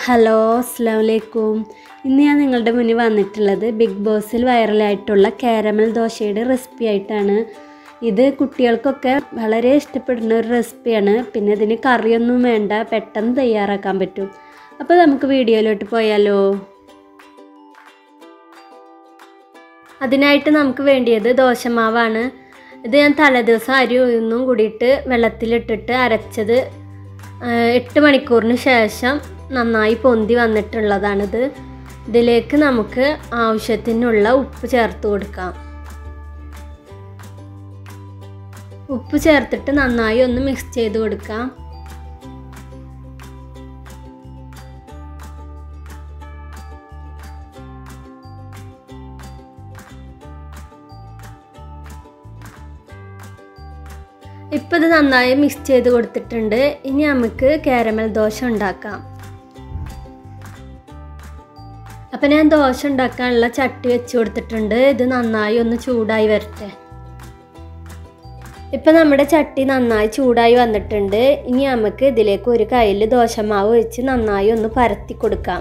hello അസ്സാം വലൈക്കും ഇന്ന് ഞാൻ നിങ്ങളുടെ മുന്നിൽ വന്നിട്ടുള്ളത് ബിഗ് ബോസിൽ വൈറലായിട്ടുള്ള കാരമൽ ദോശയുടെ റെസിപ്പി ആയിട്ടാണ് ഇത് കുട്ടികൾക്കൊക്കെ വളരെ ഇഷ്ടപ്പെടുന്ന ഒരു റെസിപ്പിയാണ് പിന്നെ ഇതിന് കറിയൊന്നും വേണ്ട പെട്ടെന്ന് തയ്യാറാക്കാൻ പറ്റും അപ്പോൾ നമുക്ക് വീഡിയോയിലോട്ട് പോയാലോ അതിനായിട്ട് നമുക്ക് വേണ്ടിയത് ദോശമാവാണ് ഇത് ഞാൻ തലേദിവസം അരി ഉഴുന്നും കൂടിയിട്ട് വെള്ളത്തിലിട്ടിട്ട് അരച്ചത് ആ, എട്ട് മണിക്കൂറിന് ശേഷം നന്നായി പൊന്തി വന്നിട്ടുള്ളതാണിത് ഇതിലേക്ക് നമുക്ക് ആവശ്യത്തിനുള്ള ഉപ്പ് ചേർത്ത് കൊടുക്കാം ഉപ്പ് ചേർത്തിട്ട് നന്നായി ഒന്ന് മിക്സ് ചെയ്ത് കൊടുക്കാം ഇപ്പം ഇത് നന്നായി മിക്സ് ചെയ്ത് കൊടുത്തിട്ടുണ്ട് ഇനി നമുക്ക് കാരമൽ ദോശ ഉണ്ടാക്കാം അപ്പം ഞാൻ ദോശ ഉണ്ടാക്കാനുള്ള ചട്ടി വെച്ച് കൊടുത്തിട്ടുണ്ട് ഇത് നന്നായി ഒന്ന് ചൂടായി വരട്ടെ ഇപ്പം നമ്മുടെ ചട്ടി നന്നായി ചൂടായി വന്നിട്ടുണ്ട് ഇനി നമുക്ക് ഇതിലേക്ക് ഒരു കയ്യിൽ ദോശമാവ് വെച്ച് നന്നായി ഒന്ന് പരത്തി കൊടുക്കാം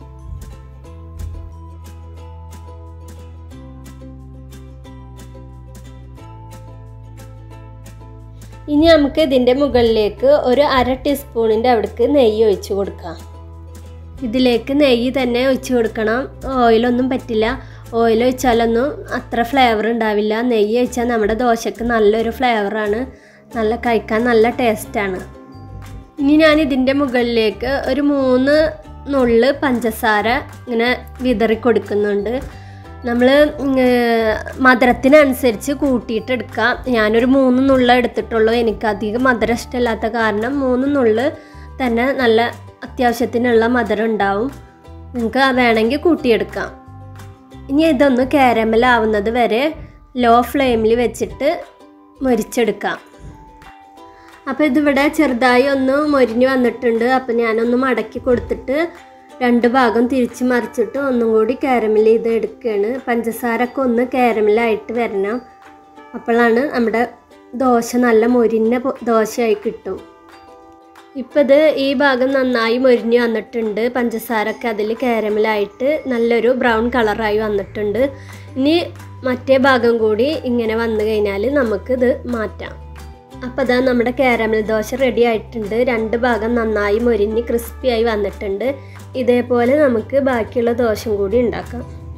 ഇനി നമുക്ക് ഇതിൻ്റെ മുകളിലേക്ക് ഒരു അര ടീസ്പൂണിൻ്റെ അവിടേക്ക് നെയ്യ് ഒഴിച്ച് കൊടുക്കാം ഇതിലേക്ക് നെയ്യ് തന്നെ ഒഴിച്ച് കൊടുക്കണം ഓയിലൊന്നും പറ്റില്ല ഓയിൽ ഒഴിച്ചാലൊന്നും അത്ര ഫ്ലേവർ ഉണ്ടാവില്ല നെയ്യ് ഒഴിച്ചാൽ നമ്മുടെ ദോശക്ക് നല്ലൊരു ഫ്ലേവറാണ് നല്ല കഴിക്കാൻ നല്ല ടേസ്റ്റാണ് ഇനി ഞാൻ ഇതിൻ്റെ മുകളിലേക്ക് ഒരു മൂന്ന് നുള്ള് പഞ്ചസാര ഇങ്ങനെ വിതറി കൊടുക്കുന്നുണ്ട് നമ്മൾ മധുരത്തിനനുസരിച്ച് കൂട്ടിയിട്ട് എടുക്കാം ഞാനൊരു മൂന്ന് നുള്ള എടുത്തിട്ടുള്ളൂ എനിക്ക് അധികം മധുരം ഇഷ്ടമില്ലാത്ത കാരണം മൂന്ന് നുള്ള് തന്നെ നല്ല അത്യാവശ്യത്തിനുള്ള മധുരം ഉണ്ടാവും നിങ്ങൾക്ക് വേണമെങ്കിൽ കൂട്ടിയെടുക്കാം ഇനി ഇതൊന്ന് കാരമലാവുന്നത് വരെ ലോ ഫ്ലെയിമിൽ വെച്ചിട്ട് മൊരിച്ചെടുക്കാം അപ്പോൾ ഇതിവിടെ ചെറുതായി ഒന്ന് മൊരിഞ്ഞ് വന്നിട്ടുണ്ട് അപ്പോൾ ഞാനൊന്ന് മടക്കി കൊടുത്തിട്ട് രണ്ട് ഭാഗം തിരിച്ച് മറിച്ചിട്ട് ഒന്നും കൂടി കാരമൽ ചെയ്ത് എടുക്കുകയാണ് പഞ്ചസാരൊക്കെ ഒന്ന് കാരമലായിട്ട് വരണം അപ്പോഴാണ് നമ്മുടെ ദോശ നല്ല മൊരിഞ്ഞ പൊ- ദോശയായി കിട്ടും ഇപ്പം ഇത് ഈ ഭാഗം നന്നായി മൊരിഞ്ഞ് വന്നിട്ടുണ്ട് പഞ്ചസാരൊക്കെ അതിൽ കാരമലായിട്ട് നല്ലൊരു ബ്രൗൺ കളറായി വന്നിട്ടുണ്ട് ഇനി മറ്റേ ഭാഗം കൂടി ഇങ്ങനെ വന്നു കഴിഞ്ഞാൽ നമുക്കിത് മാറ്റാം അപ്പോൾ അതാ നമ്മുടെ കാരമൽ ദോശ റെഡി ആയിട്ടുണ്ട് രണ്ട് ഭാഗം നന്നായി മൊരിഞ്ഞ് ക്രിസ്പിയായി വന്നിട്ടുണ്ട് ഇതേപോലെ നമുക്ക് ബാക്കിയുള്ള ദോശയും കൂടി ഉണ്ടാക്കാം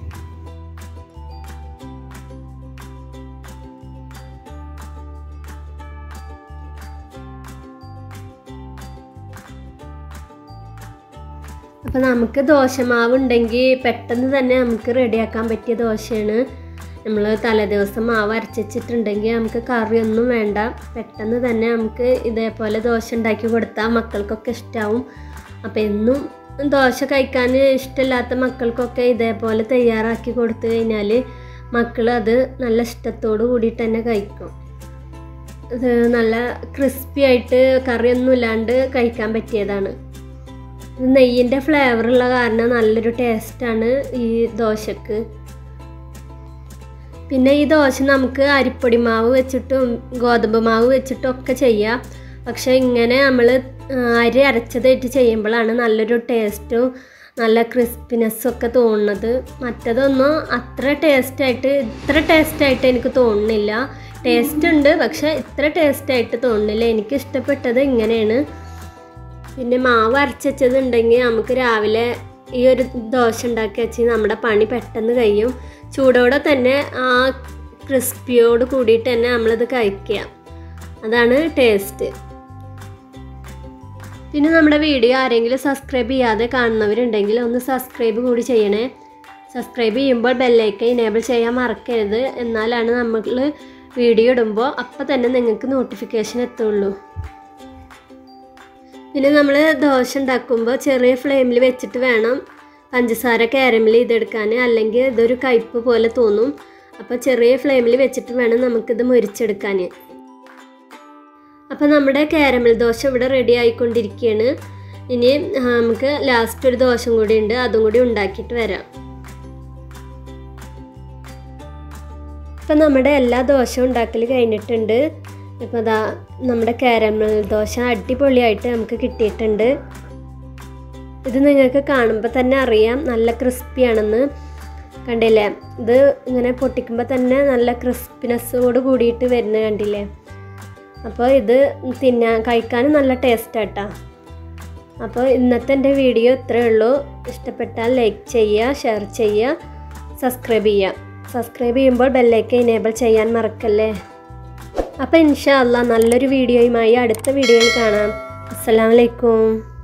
അപ്പോൾ നമുക്ക് ദോശമാവ് ഉണ്ടെങ്കിൽ പെട്ടെന്ന് തന്നെ നമുക്ക് റെഡിയാക്കാൻ പറ്റിയ ദോശയാണ് നമ്മൾ തലേദിവസം മാവ് അരച്ചിട്ടുണ്ടെങ്കിൽ നമുക്ക് കറിയൊന്നും വേണ്ട പെട്ടെന്ന് തന്നെ നമുക്ക് ഇതേപോലെ ദോശ ഉണ്ടാക്കി കൊടുത്താൽ മക്കൾക്കൊക്കെ ഇഷ്ടമാവും അപ്പോൾ എന്നും ദോശ കഴിക്കാൻ ഇഷ്ടമില്ലാത്ത മക്കൾക്കൊക്കെ ഇതേപോലെ തയ്യാറാക്കി കൊടുത്തു കഴിഞ്ഞാൽ മക്കൾ അത് നല്ല ഇഷ്ടത്തോടു കൂടിയിട്ട് തന്നെ കഴിക്കും ഇത് നല്ല ക്രിസ്പി ആയിട്ട് കറിയൊന്നും ഇല്ലാണ്ട് കഴിക്കാൻ പറ്റിയതാണ് ഇത് നെയ്യിൻ്റെ ഫ്ലേവറുള്ള കാരണം നല്ലൊരു ടേസ്റ്റാണ് ഈ ദോശക്ക് പിന്നെ ഈ ദോശ നമുക്ക് അരിപ്പൊടി മാവ് വെച്ചിട്ടും ഗോതമ്പ് മാവ് വെച്ചിട്ടും ഒക്കെ ചെയ്യാം പക്ഷെ ഇങ്ങനെ നമ്മൾ അരി അരച്ചതായിട്ട് ചെയ്യുമ്പോഴാണ് നല്ലൊരു ടേസ്റ്റും നല്ല ക്രിസ്പിനെസ്സും ഒക്കെ തോന്നുന്നത് മറ്റതൊന്നും അത്ര ടേസ്റ്റായിട്ട് ഇത്ര ടേസ്റ്റായിട്ട് എനിക്ക് തോന്നുന്നില്ല ടേസ്റ്റ് ഉണ്ട് പക്ഷെ ഇത്ര ടേസ്റ്റായിട്ട് തോന്നുന്നില്ല എനിക്ക് ഇഷ്ടപ്പെട്ടത് ഇങ്ങനെയാണ് പിന്നെ മാവ് അരച്ചുണ്ടെങ്കിൽ നമുക്ക് രാവിലെ ഈ ഒരു ദോശ ഉണ്ടാക്കി വെച്ച് നമ്മുടെ പണി പെട്ടെന്ന് കഴിയും ചൂടോടെ തന്നെ ആ ക്രിസ്പിയോട് കൂടിയിട്ട് തന്നെ നമ്മളിത് കഴിക്കുക അതാണ് ടേസ്റ്റ് പിന്നെ നമ്മുടെ വീഡിയോ ആരെങ്കിലും സബ്സ്ക്രൈബ് ചെയ്യാതെ കാണുന്നവരുണ്ടെങ്കിൽ ഒന്ന് സബ്സ്ക്രൈബ് കൂടി ചെയ്യണേ സബ്സ്ക്രൈബ് ചെയ്യുമ്പോൾ ബെല്ലൈക്കൻ ഇനേബിൾ ചെയ്യാൻ മറക്കരുത് എന്നാലാണ് നമ്മൾ വീഡിയോ ഇടുമ്പോൾ അപ്പം തന്നെ നിങ്ങൾക്ക് നോട്ടിഫിക്കേഷൻ എത്തുള്ളൂ പിന്നെ നമ്മൾ ദോശ ഉണ്ടാക്കുമ്പോൾ ചെറിയ ഫ്ലെയിമിൽ വെച്ചിട്ട് വേണം പഞ്ചസാര കാരമൽ ചെയ്തെടുക്കാൻ അല്ലെങ്കിൽ ഇതൊരു കയ്പ്പ് പോലെ തോന്നും അപ്പോൾ ചെറിയ ഫ്ലെയിമിൽ വെച്ചിട്ട് വേണം നമുക്കിത് മുരിച്ചെടുക്കാൻ അപ്പോൾ നമ്മുടെ കാരമൽ ദോശ ഇവിടെ റെഡി ആയിക്കൊണ്ടിരിക്കുകയാണ് ഇനി ആ, നമുക്ക് ലാസ്റ്റ് ഒരു ദോശം കൂടി ഉണ്ട് അതും കൂടി ഉണ്ടാക്കിയിട്ട് വരാം ഇപ്പം നമ്മുടെ എല്ലാ ദോശയും ഉണ്ടാക്കൽ കഴിഞ്ഞിട്ടുണ്ട് ഇപ്പോൾ അതാ നമ്മുടെ കാരമൽ ദോശ അടിപൊളിയായിട്ട് നമുക്ക് കിട്ടിയിട്ടുണ്ട് ഇത് നിങ്ങൾക്ക് കാണുമ്പോൾ തന്നെ അറിയാം നല്ല ക്രിസ്പിയാണെന്ന് കണ്ടില്ലേ ഇത് ഇങ്ങനെ പൊട്ടിക്കുമ്പോൾ തന്നെ നല്ല ക്രിസ്പിനെസ്സോട് കൂടിയിട്ട് വരുന്നത് കണ്ടില്ലേ അപ്പോൾ ഇത് തിന്നാൻ കഴിക്കാനും നല്ല ടേസ്റ്റാട്ടാ അപ്പോൾ ഇന്നത്തെ എൻ്റെ വീഡിയോ ഇത്രയേ ഉള്ളൂ ഇഷ്ടപ്പെട്ടാൽ ലൈക്ക് ചെയ്യുക ഷെയർ ചെയ്യുക സബ്സ്ക്രൈബ് ചെയ്യുക സബ്സ്ക്രൈബ് ചെയ്യുമ്പോൾ ബെല്ലൈക്കൻ എനേബിൾ ചെയ്യാൻ മറക്കല്ലേ അപ്പോൾ ഇൻഷാ അല്ലാ നല്ലൊരു വീഡിയോയുമായി അടുത്ത വീഡിയോയിൽ കാണാം അസ്സലാമലൈക്കും